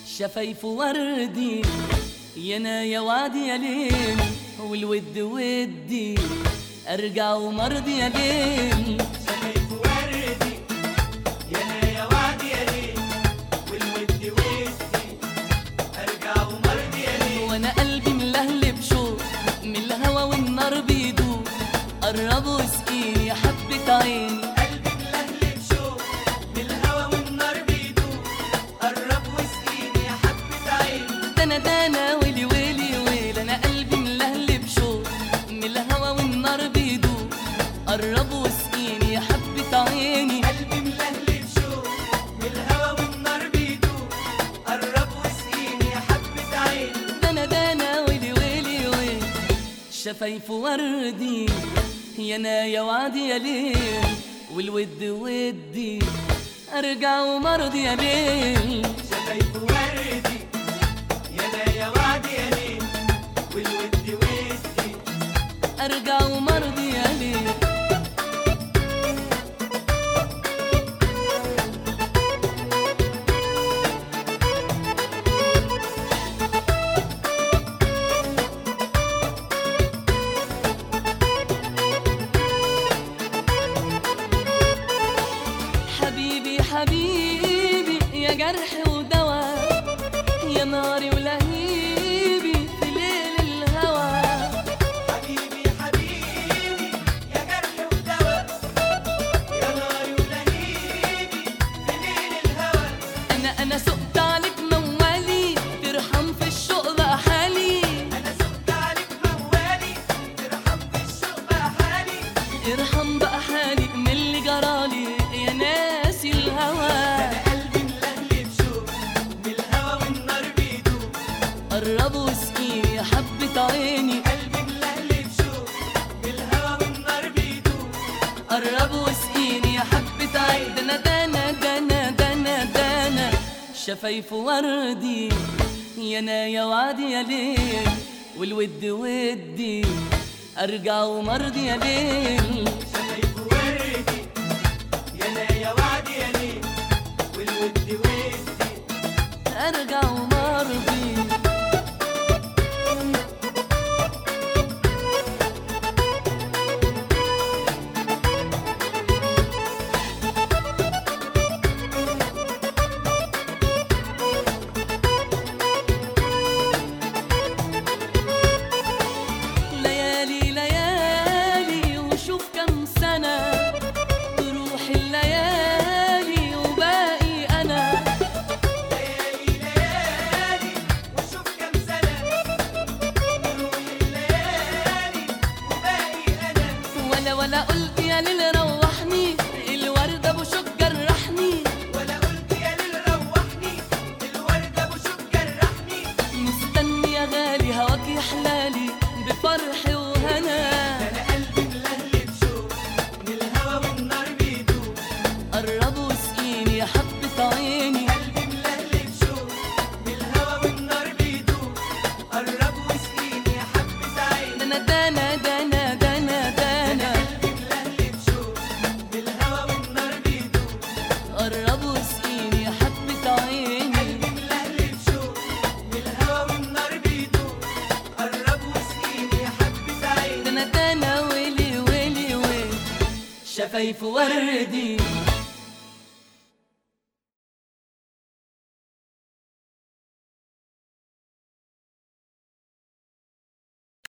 شفايف وردي يا انا يا وعدي يا ليل والود ودي ارجع ومرضي يا ليل شفايف وردي يا انا يا وعدي يا ليل والود ودي ارجع ومرضي يا ليل وانا قلبي ملهلب شوق من الهوى والنار بيدوب قرب واسقيني يا حبة عيني قلبي ملهلب شوق من الهوا والنار بيدوب قرب واسقيني يا حبة عين دنا دنا ويلي ويلي ويل انا قلبي ملهلب شوق من الهوى والنار بيدوب قرب واسقيني يا حبة عيني قلبي ملهلب شوق من الهوا والنار بيدوب قرب واسقيني يا حبة عين دنا دنا ويلي ويلي ويل شفايف وردي يا انا يا وعدي يا ليل والود ودي ارجع ومرضي يا ليل شفايف وردي يا انا يا وعدي يا ليل والود ودي ارجع ومرضي يا ليل حبيبي حبيبي يا جرح ودواء يا ناري ولهيبي في ليل الهوى حبيبي حبيبي يا جرح ودواء يا ناري ولهيبي في ليل الهوى انا انا سقت عليك موالي ترحم في الشوق بقى حالي انا سقت عليك موالي ترحم في الشوق بقى حالي ارحم بقى حالي من اللي جرالي يا ناسي الهوى انا قلبي ملهلب شوق من الهوا والنار بيدوب قرب واسقيني يا حبة عيني قلبي ملهلب شوق من الهوا والنار بيدوب قرب واسقيني يا حبة عين دنا دنا دنا دنا دنا شفايف وردي يا انا يا وعدي يا ليل والود ودي ارجع ومرضي يا ليل شفايف وردي يا انا يا وعدي يا ليل والود ودي ارجع ومرضي ليالي ليالي وشوف كم سنة تروح الليالي وباقي أنا ليالي ليالي وشوف كم سنة تروح الليالي وباقي أنا ولا ولا قلت يا ليل روحني الورد ابو شوك جرحني ولا قلت يا ليل روحني الورد أبو شوك جرحني مستني يا غالي هواك يحلالي بفرح وهنا أنا قلبي ملهلب شوق من الهوا والنار بيدوب قرب واسقيني يا حبة عيني قلبي ملهلب شوق من الهوا والنار بيدوب قرب واسقيني يا حبة عين دنا دنا دنا دنا دنا قلبي ملهلب شوق من الهوا والنار بيدوب قرب واسقيني يا حبة عيني قلبي ملهلب شوق من الهوا والنار بيدوب قرب واسقيني يا حبة عين دنا دنا ويلي ويلي ويلي شفايف وردي